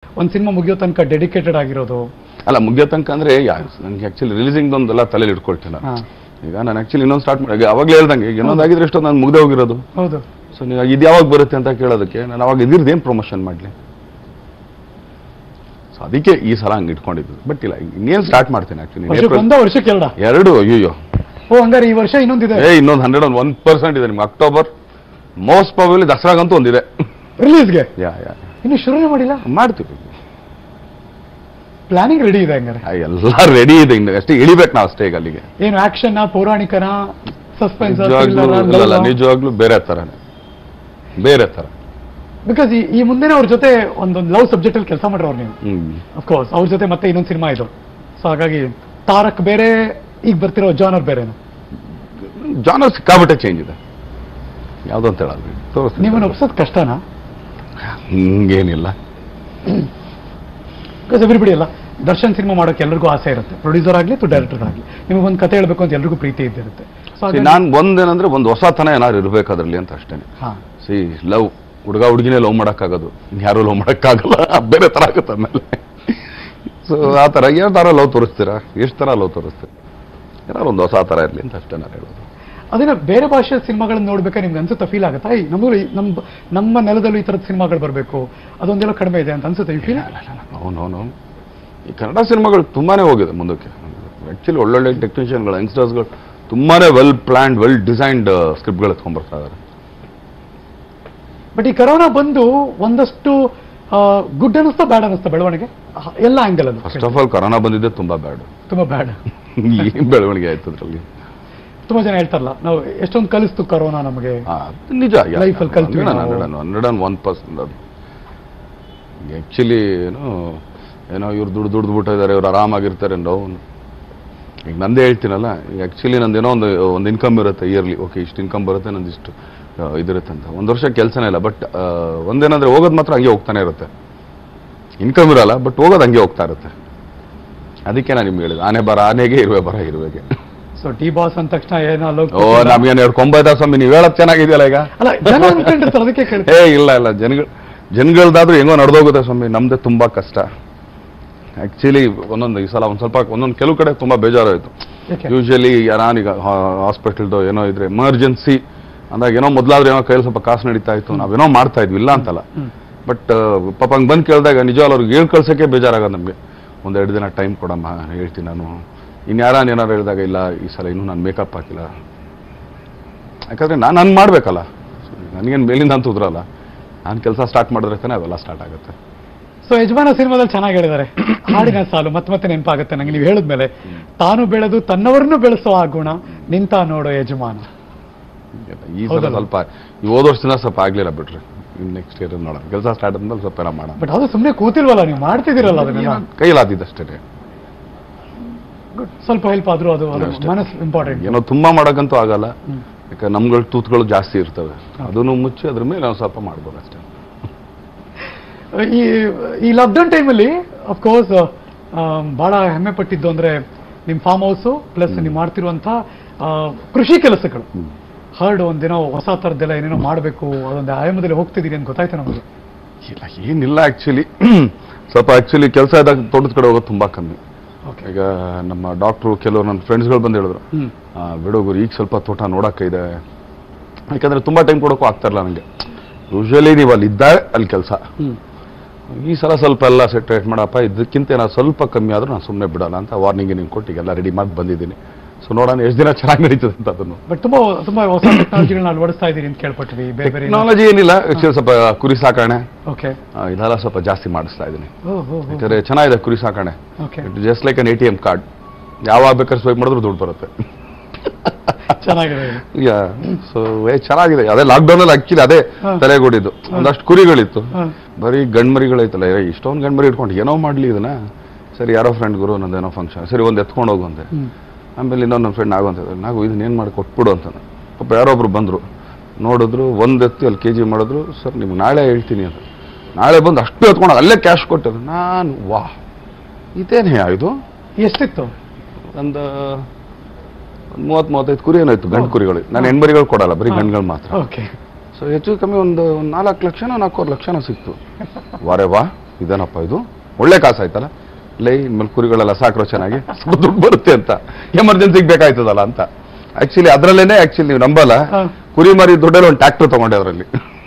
ಒಂದು ಸಿನಿಮಾ ಮುಗಿಯೋ ತನಕ ಡೆಡಿಕೇಟೆಡ್ ಆಗಿರೋದು ಅಲ್ಲ ಮುಗಿಯೋ ತನಕ ಅಂದ್ರೆ ನನಗೆ ಆಕ್ಚುಲಿ ರಿಲೀಸಿಂಗ್ ಒಂದೆಲ್ಲ ತಲೆಯಲ್ಲಿ ಇಟ್ಕೊಳ್ತೀನಿ ನಾನು. ಹಾ ಈಗ ನಾನು ಆಕ್ಚುಲಿ ಇನ್ನೊಂದು ಸ್ಟಾರ್ಟ್ ಮಾಡಿ ಅವಾಗಲೇ ಹೇಳ್ದಂಗೆ ಈಗ ಇನ್ನೊಂದು ಆಗಿದ್ರೆ ಎಷ್ಟೋ ನಾನು ಮುಗ್ದೇ ಹೋಗಿರೋದು ಹೌದು ಸೊ ನೀವು ಇದು ಯಾವಾಗ ಬರುತ್ತೆ ಅಂತ ಕೇಳೋದಕ್ಕೆ ನಾನು ಅವಾಗ ಇದ್ರದ್ದು ಏನು ಪ್ರಮೋಷನ್ ಮಾಡಲಿ ಸೊ ಅದಕ್ಕೆ ಈ ಸಲ ಹಂಗೆ ಇಟ್ಕೊಂಡಿದ್ದು ಬಟ್ ಇಲ್ಲ ಇನ್ನೇನು ಸ್ಟಾರ್ಟ್ ಮಾಡ್ತೀನಿ ಆಕ್ಚುಲಿ ವರ್ಷಕ್ಕೆ ಒಂದ ವರ್ಷಕ್ಕೆ ಎರಡ ಎರಡು ಅಯ್ಯೋ ಓ ಹಂಗಾರೆ ಈ ವರ್ಷ ಇನ್ನೊಂದಿದೆ ಏ ಇನ್ನೊಂದು ಹಂಡ್ರೆಡ್ ಒಂದು ಒನ್ ಪರ್ಸೆಂಟ್ ಇದೆ ನಿಮ್ಗೆ ಅಕ್ಟೋಬರ್ ಮೋಸ್ಟ್ ಪ್ರಾಬಲಿ ದಸರಾಗಂತೂ ಒಂದಿದೆ ರಿಲೀಸ್ಗೆ ಯಾ ಯಾ ಇನ್ನು ಶುರುನೇ ಮಾಡಿಲ್ಲ ಮಾಡ್ತೀವಿ ಪ್ಲಾನಿಂಗ್ ರೆಡಿ ಇದೆ ಹಂಗಾರೆ ಆ, ಎಲ್ಲ ರೆಡಿ ಇದೆ ಇನ್ನು ಅಷ್ಟೇ ಇಳಿಬೇಕು ನಾವು ಅಷ್ಟೇ ಈಗ ಅಲ್ಲಿಗೆ ಏನು ಆಕ್ಷನ್ ಪೌರಾಣಿಕನ ಸಸ್ಪೆನ್ಸ್ ನಿಜವಾಗ್ಲೂ ಇಲ್ಲ ನಿಜವಾಗ್ಲೂ ಬೇರೆ ಥರನೇ ಬೇರೆ ಥರ ಬಿಕಾಸ್ ಈ ಮುಂದೆನೇ ಅವ್ರ ಜೊತೆ ಒಂದೊಂದು ಲವ್ ಸಬ್ಜೆಕ್ಟ್ ಅಲ್ಲಿ ಕೆಲಸ ಮಾಡಿರೋರು ನೀವು ಹ್ಮ್ ಅಫ್ಕೋರ್ಸ್ ಅವ್ರ ಜೊತೆ ಮತ್ತೆ ಇನ್ನೊಂದು ಸಿನಿಮಾ ಇದು ಸೊ ಹಾಗಾಗಿ ತಾರಕ್ ಬೇರೆ ಈಗ ಬರ್ತಿರೋ ಜಾನರ್ ಬೇರೆನು ಜಾನರ್ ಸಿಕ್ಕಾಬಿಟ್ಟೆ ಚೇಂಜ್ ಇದೆ ಯಾವುದು ಅಂತ ಹೇಳಲ್ರಿ ತೋರಿಸ್ತೀನಿ ನಿಮ್ಮನ್ನ ಒಪ್ಸೋದು ಕಷ್ಟನಾ ಹಿಂಗೇನಿಲ್ಲ ಬಿಕಾಸ್ ಎವ್ರಿಬಡಿ ಅಲ್ಲ ದರ್ಶನ್ ಸಿನಿಮಾ ಮಾಡೋಕೆ ಎಲ್ರಿಗೂ ಆಸೆ ಇರುತ್ತೆ ಪ್ರೊಡ್ಯೂಸರ್ ಆಗಲಿ ಅಥವಾ ಡೈರೆಕ್ಟರ್ ಆಗಲಿ ನಿಮಗೊಂದು ಕತೆ ಹೇಳಬೇಕು ಅಂತ ಎಲ್ರಿಗೂ ಪ್ರೀತಿ ಇದ್ದಿರುತ್ತೆ ಸೊ ನಾನು ಒಂದೇನಂದ್ರೆ ಒಂದು ಹೊಸತನ ಏನಾದ್ರು ಇರ್ಬೇಕು ಅದ್ರಲ್ಲಿ ಅಂತ ಅಷ್ಟೇ ಹಾ ಸಿ ಲವ್ ಹುಡುಗ ಹುಡುಗಿನೇ ಲವ್ ಮಾಡೋಕ್ಕಾಗೋದು ಯಾರು ಲವ್ ಮಾಡೋಕ್ಕಾಗಲ್ಲ ಬೇರೆ ಥರ ಆಗುತ್ತೆ ಆಮೇಲೆ ಸೊ ಆ ಥರ ಯಾವ ಥರ ಲವ್ ತೋರಿಸ್ತೀರಾ ಎಷ್ಟು ಥರ ಲವ್ ತೋರಿಸ್ತೀರಾ ಏನಾದ್ರು ಒಂದು ಹೊಸ ಥರ ಇರಲಿ ಅಂತ ಅಷ್ಟೇ ನಾನು ಹೇಳೋದು ಅದನ್ನ ಬೇರೆ ಭಾಷೆಯ ಸಿನಿಮಾಗಳನ್ನ ನೋಡ್ಬೇಕಾದ್ರೆ ನಿಮ್ಗೆ ಅನ್ಸುತ್ತಾ ಫೀಲ್ ಆಗುತ್ತಾ ಈ ನಮ್ಮ ನಮ್ಮ ನಮ್ಮ ನೆಲದಲ್ಲೂ ಈ ಥರದ ಸಿನಿಮಾಗಳು ಬರಬೇಕು ಅದೊಂದೆಲ್ಲ ಕಡಿಮೆ ಇದೆ ಅಂತ ಅನ್ಸುತ್ತೆ ಈ ಫೀಲ್ ಅವನವನು ಈ ಕನ್ನಡ ಸಿನಿಮಾಗಳು ತುಂಬಾನೇ ಹೋಗಿದೆ ಮುಂದಕ್ಕೆ ಆ್ಯಕ್ಚುಲಿ ಒಳ್ಳೊಳ್ಳೆ ಟೆಕ್ನಿಷಿಯನ್ಗಳು ಯಂಗ್ಸ್ಟರ್ಸ್ಗಳು ತುಂಬಾನೇ ವೆಲ್ ಪ್ಲಾನ್ಡ್ ವೆಲ್ ಡಿಸೈನ್ಡ್ ಸ್ಕ್ರಿಪ್ಟ್ಗಳು ಎತ್ಕೊಂಡ್ಬರ್ತಾ ಇದ್ದಾರೆ ಬಟ್ ಈ ಕರೋನಾ ಬಂದು ಒಂದಷ್ಟು ಗುಡ್ ಅನ್ನಿಸ್ತಾ ಬ್ಯಾಡ್ ಅನ್ನಿಸ್ತಾ ಬೆಳವಣಿಗೆ ಹ, ಎಲ್ಲ ಆಂಗಲ್ ಅಲ್ಲೂ ಫಸ್ಟ್ ಆಫ್ ಆಲ್ ಕರೋನಾ ಬಂದಿದ್ದೆ ತುಂಬಾ ಬ್ಯಾಡ್ ತುಂಬಾ ಬ್ಯಾಡ್ ಏನ್ ಬೆಳವಣಿಗೆ ಆಯ್ತು ಅದ್ರಲ್ಲಿ ತುಂಬಾ ಜನ ಹೇಳ್ತಾರಲ್ಲ ನಾವು ಎಷ್ಟೊಂದು ಕಲಿಸ್ತು ಕರೋನಾ ನಮಗೆ ಆ, ಅದು ನಿಜ Life ಅಲ್ಲಿ ಕಲ್ತ್ವಿ ನಾವು. ಹಂಡ್ರೆಡ್ ಅಂಡ್ ಒನ್ ಪರ್ಸೆಂಟ್ ಅದು ಆ್ಯಕ್ಚುಲಿ ಏನೋ ಏನೋ ಇವ್ರು ದುಡ್ಡು ದುಡ್ದು ಬಿಟ್ಟಿದ್ದಾರೆ ಇವ್ರು ಆರಾಮಾಗಿರ್ತಾರೆ ನಾವು ಈಗ ನಂದೇ ಹೇಳ್ತೀನಲ್ಲ ಈಗ ಆ್ಯಕ್ಚುಲಿ ನಂದೇನೋ ಒಂದು ಒಂದು ಇನ್ಕಮ್ ಇರುತ್ತೆ ಇಯರ್ಲಿ ಓಕೆ ಇಷ್ಟು ಇನ್ಕಮ್ ಬರುತ್ತೆ ನಂದು ಇಷ್ಟು ಆ, ಇದಿರುತ್ತೆ ಅಂತ ಒಂದು ವರ್ಷ ಕೆಲಸನೇ ಇಲ್ಲ ಬಟ್ ಒಂದೇನಂದ್ರೆ ಹೋಗೋದು ಮಾತ್ರ ಹಂಗೆ ಹೋಗ್ತಾನೆ ಇರುತ್ತೆ ಇನ್ಕಮ್ ಇರಲ್ಲ ಬಟ್ ಹೋಗೋದು ಹಂಗೆ ಹೋಗ್ತಾ ಇರುತ್ತೆ ಅದಕ್ಕೆ ನಾನು ನಿಮ್ಗೆ ಹೇಳಿದೆ ಆನೆ ಬರ ಆನೆಗೆ ಇರುವೆ ಬರ ಇರುವೆಗೆ ಸೊ ಟಿ ಬಾಸ್ ಅಂದ ತಕ್ಷಣ ಏನೋ ಲೋಕ ಓ ನಮ್ಗೇನು ಎರಡು ಕೊಂಬೈದ ಸ್ವಾಮಿ ನೀವು ಹೇಳೋದು ಚೆನ್ನಾಗಿದೆಯಲ್ಲ ಈಗ ಅಲ್ಲ ಜನ ಅನ್ಕೊಂಡಿರ್ತಾರೆ ಅದಕ್ಕೆ ಕೇಳ್ತಾರೆ ಏ ಇಲ್ಲ ಇಲ್ಲ ಜನಗಳು ಜನಗಳದಾದ್ರೂ ಹೆಂಗೋ ನಡೆದೋಗುತ್ತೆ ಸ್ವಾಮಿ ನಮ್ದೇ ತುಂಬಾ ಕಷ್ಟ ಆಕ್ಚುಲಿ ಒಂದೊಂದು ಈ ಸಲ ಒಂದು ಸ್ವಲ್ಪ ಒಂದೊಂದು ಕೆಲವು ಕಡೆ ತುಂಬಾ ಬೇಜಾರಾಯಿತು ಯಾಕೆ ಯೂಶಲಿ ನಾನೀಗ ಹಾಸ್ಪಿಟಲ್ದು ಏನೋ ಇದ್ರೆ ಎಮರ್ಜೆನ್ಸಿ ಅಂದಾಗ ಏನೋ ಮೊದಲಾದ್ರೆ ಏನೋ ಕೈಯಲ್ಲಿ ಸ್ವಲ್ಪ ಕಾಸು ನಡೀತಾ ಇತ್ತು ನಾವೇನೋ ಮಾಡ್ತಾ ಇದ್ವಿ ಇಲ್ಲ ಅಂತಲ್ಲ ಬಟ್ ಪಾಪ ಹಂಗೆ ಬಂದು ಕೇಳಿದಾಗ ನಿಜವಾಗ್ಲೂ ಅವ್ರಿಗೆ ಹೇಳ್ ಕಳ್ಸೋಕ್ಕೆ ಬೇಜಾರಾಗೋದು ನಮಗೆ ಒಂದೆರಡು ದಿನ ಟೈಮ್ ಕೊಡಮ್ಮ ಹೇಳ್ತೀನಿ ನಾನು ಇನ್ಯಾರ ಏನಾರು ಹೇಳಿದಾಗ ಇಲ್ಲ ಈ ಸಲ ಇನ್ನೂ ನಾನು ಮೇಕಪ್ ಹಾಕಿಲ್ಲ ಯಾಕಂದ್ರೆ ನಾನು ನಾನು ಮಾಡಬೇಕಲ್ಲ ನನಗೇನು ಮೇಲಿಂದ ಅಂತ ಉದ್ರಲ್ಲ ನಾನು ಕೆಲಸ ಸ್ಟಾರ್ಟ್ ಮಾಡಿದ್ರೆ ತಾನೇ ಅವೆಲ್ಲ ಸ್ಟಾರ್ಟ್ ಆಗುತ್ತೆ ಸೊ ಯಜಮಾನ ಸಿನಿಮಾದಲ್ಲಿ ಚೆನ್ನಾಗಿ ಹೇಳಿದ್ದಾರೆ ಹಾಡಿನ ಸಾಲು ಮತ್ತೆ ಮತ್ತೆ ನೆನಪಾಗುತ್ತೆ ನಂಗೆ ನೀವು ಹೇಳಿದ್ಮೇಲೆ ತಾನು ಬೆಳೆದು ತನ್ನವರನ್ನು ಬೆಳೆಸೋ ಆ ಗುಣ ನಿಂತ ನೋಡೋ ಯಜಮಾನ ಈ ಸಲ ಹೌದಲ್ಲ? ಸ್ವಲ್ಪ ಈ ಹೋದ ವರ್ಷದಿಂದ ಸ್ವಲ್ಪ ಆಗಲಿಲ್ಲ ಬಿಟ್ರಿ ಇನ್ನು ನೆಕ್ಸ್ಟ್ ಇಯರ್ ನೋಡೋಣ ಕೆಲಸ ಸ್ಟಾರ್ಟ್ ಆದ್ಮೇಲೆ ಸ್ವಲ್ಪ ಏನೋ ಮಾಡೋಣ ಬಟ್ ಅದು ಸುಮ್ಮನೆ ಕೂತಿಲ್ವಲ್ಲ ನೀವು ಮಾಡ್ತಿದ್ದೀರಲ್ಲ ಅದನ್ನೆಲ್ಲ ಕೈಲಾದಿದ್ದಷ್ಟೇ Good. ಸ್ವಲ್ಪ ಹೆಲ್ಪ್ ಆದ್ರೂ ಅದು ಅದು ಅಷ್ಟೇ. ಮನಸ್ಸು ಇಂಪಾರ್ಟೆಂಟ್ ಏನೋ ತುಂಬಾ ಮಾಡೋಕ್ಕಂತೂ ಆಗಲ್ಲ ಯಾಕಂದ್ರೆ ನಮ್ಗಳ ತೂತುಗಳು ಜಾಸ್ತಿ ಇರ್ತವೆ ಅದನ್ನು ಮುಚ್ಚಿ ಅದ್ರ ಮೇಲೆ ನಾವು ಸ್ವಲ್ಪ ಮಾಡ್ಬೋದು ಅಷ್ಟೇ ಈ ಈ ಲಾಕ್ಡೌನ್ ಟೈಮಲ್ಲಿ ಅಫ್ಕೋರ್ಸ್ ಬಹಳ ಹೆಮ್ಮೆ ಪಟ್ಟಿದ್ದು ಅಂದ್ರೆ ನಿಮ್ಮ ಫಾರ್ಮ್ ಹೌಸು ಪ್ಲಸ್ ನೀವು ಮಾಡ್ತಿರುವಂಥ ಆ, ಕೃಷಿ ಕೆಲಸಗಳು ಹರ್ಡ್ ಒಂದಿನೋ ಹೊಸ ಥರದ್ದೆಲ್ಲ ಏನೇನೋ ಮಾಡಬೇಕು ಅದೊಂದು ಆಯಾಮದಲ್ಲಿ ಹೋಗ್ತಿದ್ದೀರಿ ಅಂತ ಗೊತ್ತಾಯ್ತು ನಮಗೆ ಇಲ್ಲ ಏನಿಲ್ಲ ಆಕ್ಚುಲಿ ಸ್ವಲ್ಪ ಆಕ್ಚುಲಿ ಕೆಲಸ ಇದ್ದಾಗ ತೋಟದ ಕಡೆ ಹೋಗೋದು ತುಂಬಾ ಕಮ್ಮಿ ಓಕೆ ಈಗ ನಮ್ಮ ಡಾಕ್ಟ್ರು ಕೆಲವರು ನನ್ನ ಫ್ರೆಂಡ್ಸ್ಗಳು ಬಂದು ಹೇಳಿದ್ರು ಹ್ಮ್ ಆ, ಬಿಡು ಗುರು ಈಗ ಸ್ವಲ್ಪ ತೋಟ ನೋಡಕ್ಕೆ ಇದೆ ಯಾಕಂದ್ರೆ ತುಂಬಾ ಟೈಮ್ ಕೊಡೋಕ್ಕೂ ಆಗ್ತಾ ಇಲ್ಲ ನನಗೆ ಯೂಶಲಿ ನೀವು ಅಲ್ಲಿ ಇದ್ದಾರೆ ಅಲ್ಲಿ ಕೆಲಸ ಹ್ಮ್ ಈ ಸಲ ಸ್ವಲ್ಪ ಎಲ್ಲ ಸೆಟ್ರೇಟ್ ಮಾಡಪ್ಪ ಇದಕ್ಕಿಂತ ಏನಾದ್ರು ಸ್ವಲ್ಪ ಕಮ್ಮಿ ಆದ್ರೂ ನಾನು ಸುಮ್ಮನೆ ಬಿಡೋಣ ಅಂತ ವಾರ್ನಿಂಗ್ ನಿಂಗೆ ಕೊಟ್ಟು ಈಗೆಲ್ಲ ರೆಡಿ ಮಾಡಿ ಬಂದಿದ್ದೀನಿ ಸೊ ನೋಡೋಣ ಎಷ್ಟು ದಿನ ಚೆನ್ನಾಗಿ ನಡೀತದೆ ಅಂತ ಅದನ್ನು ಬಟ್ ತುಂಬಾ ತುಂಬಾ ಹೊಸ ಟೆಕ್ನಾಲಜಿಗಳನ್ನ ಅಳವಡಿಸ್ತಾ ಇದ್ದೀರಿ ಅಂತ ಕೇಳ್ಪಟ್ವಿ ಬೇರೆ ಬೇರೆ ಟೆಕ್ನಾಲಜಿ ಏನಿಲ್ಲ ಆಕ್ಚುಲಿ ಸ್ವಲ್ಪ ಕುರಿ ಸಾಕಣೆ ಓಕೆ ಆ, ಇದೆಲ್ಲ ಸ್ವಲ್ಪ ಜಾಸ್ತಿ ಮಾಡಿಸ್ತಾ ಇದ್ದೀನಿ ಓ ಹೋ ಯಾಕಂದ್ರೆ ಚೆನ್ನಾಗಿದೆ ಕುರಿ ಸಾಕಣೆ okay just like an A T M card ಯಾವಾಗ ಬೇಕಾದ್ರೆ ಸ್ವೈಪ್ ಮಾಡಿದ್ರು ದುಡ್ಡು ಬರುತ್ತೆ ಚೆನ್ನಾಗಿದೆ ಈಗ ಸೊ ಏ ಚೆನ್ನಾಗಿದೆ ಅದೇ ಲಾಕ್ಡೌನ್ ಅಲ್ಲಿ ಆಕ್ಚುಲಿ ಅದೇ ಹಾ. ತಲೆಗೂಡಿದ್ದು ಒಂದಷ್ಟು ಕುರಿಗಳಿತ್ತು ಹಾ. ಬರೀ ಗಂಡ್ಮರಿಗಳೈತಲ್ಲ ಏ, ಇಷ್ಟೊಂದು ಗಂಡ್ಮರಿ ಇಟ್ಕೊಂಡು ಏನೋ ಮಾಡ್ಲಿ ಇದನ್ನ ಸರಿ ಯಾರೋ ಫ್ರೆಂಡ್ ಗುರು ನಂದೇನೋ ಫಂಕ್ಷನ್ ಸರಿ ಒಂದು ಎತ್ಕೊಂಡು ಹೋಗು ಅಂತೆ ಹ್ಮ್ ಆಮೇಲೆ ಇನ್ನೊಂದು ನನ್ನ ಫ್ರೆಂಡ್ ಆಗು ಅಂತ ನಾವು ಇದನ್ನ ಏನು ಮಾಡಿ ಕೊಟ್ಬಿಡು ಅಂತ ಪಾಪ ಯಾರೊಬ್ರು ಬಂದರು ನೋಡಿದ್ರು ಒಂದು ಎತ್ತು ಅಲ್ಲಿ ಕೆ ಜಿ ಮಾಡಿದ್ರು ಸರ್ ನಿಮ್ಗೆ ನಾಳೆ ಹೇಳ್ತೀನಿ ಅಂತ ನಾಳೆ ಬಂದು ಅಷ್ಟು ಎತ್ಕೊಂಡು ಅಲ್ಲೇ ಕ್ಯಾಶ್ ಕೊಟ್ಟರು ನಾನು ವಾ ಇದೇನೇ ಇದು ಎಷ್ಟಿತ್ತು ಒಂದು ಒಂದು ಮೂವತ್ತು ಮೂವತ್ತೈದು ಕುರಿ ಏನಾಯ್ತು ಗಂಡು ಕುರಿಗಳು ನಾನು ಹೆಣ್ಮರಿಗಳು ಕೊಡಲ್ಲ ಬರೀ ಗಂಡುಗಳು ಮಾತ್ರ ಓಕೆ ಸೊ ಹೆಚ್ಚು ಕಮ್ಮಿ ಒಂದು ಒಂದು ನಾಲ್ಕು ಲಕ್ಷನೋ ನಾಲ್ಕೂವರೆ ಲಕ್ಷನೋ ಸಿಕ್ತು ವಾರೆ ವಾ ಇದೇನಪ್ಪ ಇದು ಒಳ್ಳೆ ಕಾಸು ಆಯ್ತಲ್ಲ ಲೈ ಇನ್ಮೇಲೆ ಕುರಿಗಳೆಲ್ಲ ಸಾಕ್ರೋ ಚೆನ್ನಾಗಿ ಸ್ವಲ್ಪ ದುಡ್ಡು ಬರುತ್ತೆ ಅಂತ ಎಮರ್ಜೆನ್ಸಿಗೆ ಬೇಕಾಯ್ತದಲ್ಲ ಅಂತ ಆಕ್ಚುಲಿ ಅದ್ರಲ್ಲೇನೆ ಆಕ್ಚುಲಿ ನೀವು ನಂಬಲ್ಲ ಹಾ. ಕುರಿ ಮರಿ ದುಡ್ಡಲ್ಲಿ ಒಂದು ಟ್ರ್ಯಾಕ್ಟರ್ ತಗೊಂಡೆ ಅದರಲ್ಲಿ